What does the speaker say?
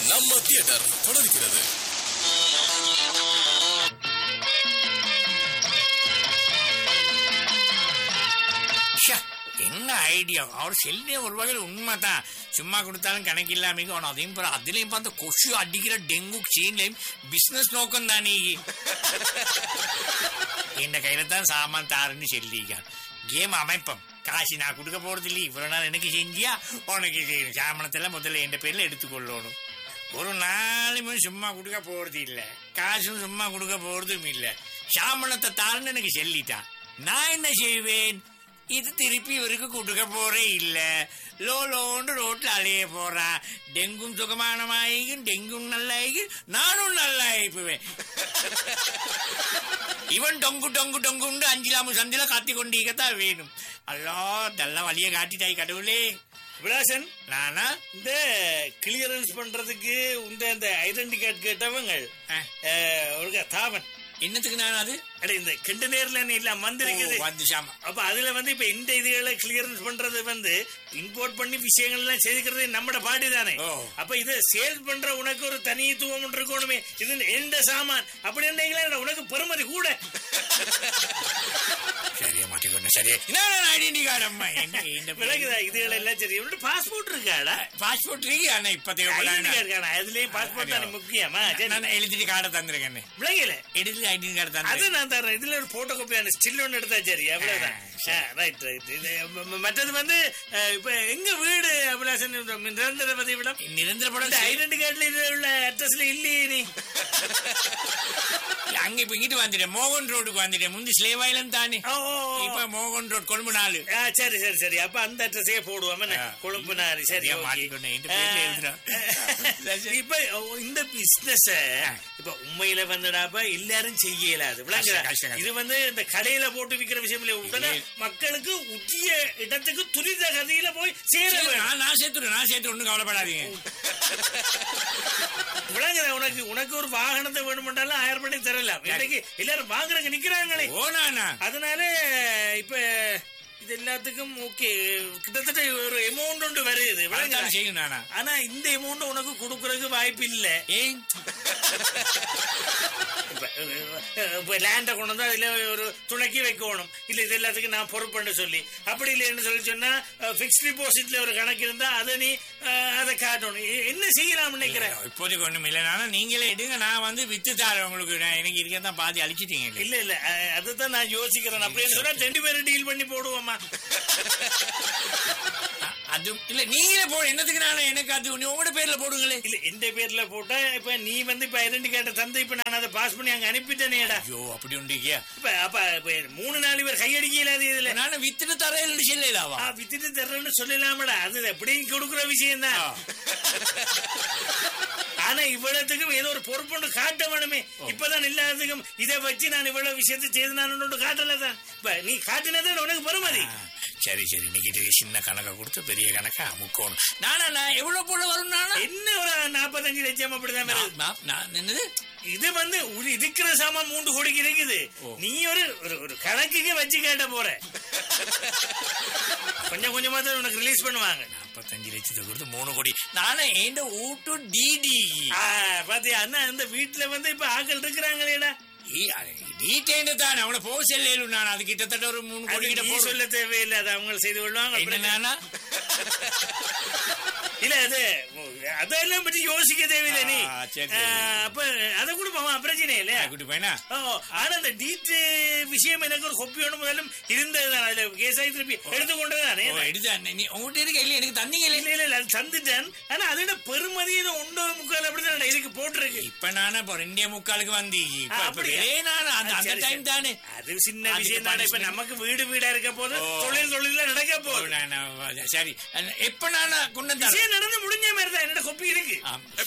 நம்ம தியேட்டர் தொடர்கிறது ஷே, என்ன ஐடியா அவர் செல்லே ஒரு வகையில் உண்மைதான் சும்மா கொடுத்தாலும் கணக்கு இல்லாம அவன் அதையும் பாரு அதுலயும் பார்த்து கொசு அடிக்கிற டெங்கு சீன்லையும் பிசினஸ் நோக்கம் தானே என் கையில தான் சாமான் தாருன்னு சொல்லிக்கான் கேம் அமைப்பம் காசு நான் கொடுக்க போறது இல்லை இவ்வளவு நாள் எனக்கு செஞ்சியா உனக்கு செய்யணும் சாமனத்தெல்லாம் முதல்ல என் பேர்ல எடுத்துக்கொள்ளணும் ஒரு நாளுமே சும்மா கொடுக்க போறது இல்ல காசும் சும்மா கொடுக்க போறதும் இல்ல சாமணத்தை தாருன்னு எனக்கு சொல்லிட்டான் நான் என்ன செய்வேன் இது திருப்பி இவருக்கு கொடுக்க போறே இல்ல லோ லோன்னு ரோட்ல அலைய போறான் டெங்கும் சுகமானமாயிக்கும் டெங்கும் நல்லாயிக்கும் நானும் நல்லா ஆயிப்புவேன் இவன் டொங்கு டொங்கு டொங்குண்டு அஞ்சிலாமு சந்தில காத்தி கொண்டீங்கத்தான் வேணும் அல்லா இதெல்லாம் வழிய காட்டிட்டாய் கடவுளே விலாசன் நானா இந்த கிளியரன்ஸ் பண்றதுக்கு இந்த இந்த ஐடென்டி கார்டு கேட்டவங்க அஹ், அஹ், ஒரு தாவன் என்னத்துக்கு நான் அது அட இந்த கெண்டு நேர்ல இல்ல வந்திருக்குது ஓ, வந்து சாமா அப்ப அதுல வந்து இப்ப இந்த இதுகளை கிளியரன்ஸ் பண்றது வந்து இம்போர்ட் பண்ணி விஷயங்கள் எல்லாம் செய்துக்கிறது நம்மட பாடி தானே ஓ. அப்ப இதை சேல் பண்ற உனக்கு ஒரு தனித்துவம் ஒன்று இருக்கணுமே இது எந்த சாமான் அப்படி இருந்தீங்களா உனக்கு பெருமதி கூட சரியா மாட்டிக்கொண்டு சரியா என்ன ஐடென்டி கார்டு அம்மா என்ன இந்த விளக்குதா இதுகள் எல்லாம் சரி உன்னோட பாஸ்போர்ட் இருக்காடா பாஸ்போர்ட் இருக்கு ஆனா இப்ப ஐடென்டி தேவைப்படாது கார்டு இருக்காடா அதுலயும் பாஸ்போர்ட் தானே முக்கியமா சரி நான் எழுதிட்டு கார்டை தந்திருக்கேன் விளங்கல எழுதி ஐடென்டி கார்டு அது தந்திருக்கேன் நான் தரேன் இதுல ஒரு போட்டோ காப்பியான ஸ்டில் ஒன்று எடுத்தா சரி அவ்வளவுதான் ரைட் ரைட் இது ம- ம- மற்றது வந்து அஹ், இப்ப எங்க வீடு அபிலாசன் நிரந்தர பதிவிடம் நிரந்தர படம் இந்த ஐடென்டி கார்டுல இது உள்ள அட்ரஸ்ல இல்லையே நீ அங்க இப்ப இங்கிட்டு வந்துட்டேன் மோகன் ரோடுக்கு வந்துட்டேன் முந்தி ஸ்லேவாயிலம் தானே ஓ, ஓ, ஓ. இப்ப மோகன் ரோட் கொழும்பு நாலு ஆ, சரி சரி சரி அப்ப அந்த அட்ரஸே போடுவோம் என்ன? ஆ. கொழும்பு நாரி சரி சரியா okay. மாட்டிக்கொண்டேன். இந்த பேர்ல ஆ, எழுதுறேன். இப்ப இந்த பிசினஸ் இப்ப உண்மையில வந்துடாப்ப எல்லாரும் செய்ய இயலாது விளங்குதா? கஷ்டம், கஷ்டம், கஷ்டம். இது வந்து இந்த கடையில போட்டு விக்கிற விஷயம் இல்ல உடனே இல்லை. மக்களுக்கு உச்சிய இடத்துக்கு துரித கதியில போய் சேர சரி, வேணும் நான் நான் சேர்த்துறேன் நான் சேர்த்து ஒண்ணும் கவலைப்படாதீங்க விளங்குதா உனக்கு உனக்கு ஒரு வாகனத்தை வேணுமென்றாலும் ஆயிரம் பண்ணி தரலாம் இன்னைக்கு எல்லாரும் வாங்குறங்க நிக்கிறாங்களே ஓ நானா அதனால இப்ப இது எல்லாத்துக்கும் ஓகே கிட்டத்தட்ட ஒரு அமௌண்ட் ஒன்று வருது விளங்குதா? வளர்ந்தாலும் செய்யும் நானா ஆனா இந்த அமௌண்ட் உனக்கு கொடுக்கறதுக்கு வாய்ப்பு இல்ல ஏன் இப்ப இப்ப லேண்ட கொண்டு வந்து அதுல ஒரு துணைக்கி வைக்கணும் இல்ல இது எல்லாத்துக்கும் நான் பொறுப்புன்னு சொல்லி அப்படி இல்லைன்னு சொல்லி சொன்னா பிக்ஸ் டிபாசிட்ல ஒரு கணக்கு இருந்தா அதை நீ அஹ், அதை காட்டணும் எ- என்ன செய்யலாம் நினைக்கிறேன் இப்போதைக்கு ஒண்ணும் இல்லை நானா நீங்களே எடுங்க நான் வந்து வித்து தரேன் உங்களுக்கு நான் எனக்கு இருக்கதான் பாதி அழிச்சிட்டீங்க இல்லையா? இல்ல இல்ல அஹ், அதுதான் நான் யோசிக்கிறேன் அப்படின்னு சொன்னா ரெண்டு பேரும் டீல் பண்ணி போடுவோமா அ- அது இல்ல நீங்களே போ என்னத்துக்கு நான் எனக்கு அது நீ உங்களோட பேர்ல போடுங்களே இல்ல எந்த பேர்ல போட்டா இப்ப நீ வந்து இப்ப ஐடென்டி கார்டை தந்து இப்ப நான் அதை பாஸ் பண்ணி அங்க அனுப்பிட்டேனேடா ஐயோ அப்படி உண்டிக்கியா இப்ப அப்ப இப்ப மூணு நாலு பேர் கையடிக்க இல்லாத இதுல நான் வித்துட்டு தரேன் சொல்லலாவா ஆ, வித்துட்டு தர்றேன்னு சொல்லலாமடா அது எப்படியும் கொடுக்குற விஷயம் தான் ஆ. ஆனா இவ்வளவுக்கும் ஏதோ ஒரு பொறுப்புண்டு காட்ட வேணுமே இப்பதான் இல்லாததுக்கும் இதை வச்சு நான் இவ்வளவு விஷயத்தை செய்து நான் ஒன்று காட்டல தான் இப்ப நீ காட்டினதான் உனக்கு பெருமதி ஆ, சரி சரி இன்னைக்கு இது சின்ன கணக்கை கொடுத்து பெரிய கணக்கா அமுக்கணும் நானா நான் எவ்வளவு போல வரும் நானா என்ன ஒரு நாற்பத்தஞ்சு லட்சம் அப்படிதான் வருது நான்- நான் என்னது இது வந்து ஒரு இருக்கிற சாமான் மூன்று கோடிக்கு இருக்குது நீ ஒரு ஒரு- ஒரு கணக்குக்கு வச்சு கேட்ட போற கொஞ்சம் கொஞ்சமா தான் உனக்கு ரிலீஸ் பண்ணுவாங்க நாற்பத்தஞ்சு லட்சத்தை கொடுத்து மூணு கோடி நானே எந்த ஊட்டு டிடி ஆ, பாத்தியா அண்ணா இந்த வீட்டுல வந்து இப்ப ஆக்கள் இருக்கிறாங்களேடா டீட்டெயில்டு தான் அவனை போக செல்லும் நான் அது கிட்டத்தட்ட ஒரு மூணு கோடி அது கிட்ட நீ போடும் சொல்ல தேவையில்லை அது அவங்க செய்து கொள்வாங்க என்ன அப்புறம் நானா இல்ல அது அதெல்லாம் பற்றி யோசிக்க தேவையில்லை நீ ஆ, சரி, ஆ, சரி. அப்ப அதை கூட மாமா பிரச்சனை இல்ல கூட்டி போயினா ஓ, ஆனா அந்த டீட் விஷயம் எனக்கு ஒரு கொப்பியோட முதலும் இருந்ததுதான் அதுல கேஸாகி திருப்பி எடுத்துக்கொண்டதுதானே ஓ, எடுத்தா நீ உங்ககிட்ட இருக்க இல்ல எனக்கு தந்தீங்க இல்ல இல்ல இல்ல அது தந்துட்டேன் ஆனா அதோட பெருமதி இது ஒன்றோ முக்கால் அப்படிதான் இதுக்கு போட்டிருக்கு இப்ப நானே இப்போ ரெண்டே முக்காலுக்கு வந்தீங்க இப்ப ஆ, இப்ப அப்படியா? வெளியே நான் அந்த ஆ, அந்த சரி, டைம் சரி. தானே அது சின்ன அதுக்கு விஷயம் தானே இப்ப punishment. நமக்கு வீடு வீடா இருக்க போது ஓ. தொழில் தொழில நடக்க ஓ, போகுது நான் நான் சரி எப்ப நானா கொண்டு வந்தேன் விஷயம் நடந்து முடிஞ்ச மாதிரி தான் என்னோட கொப்பி இருக்கு ஆம்.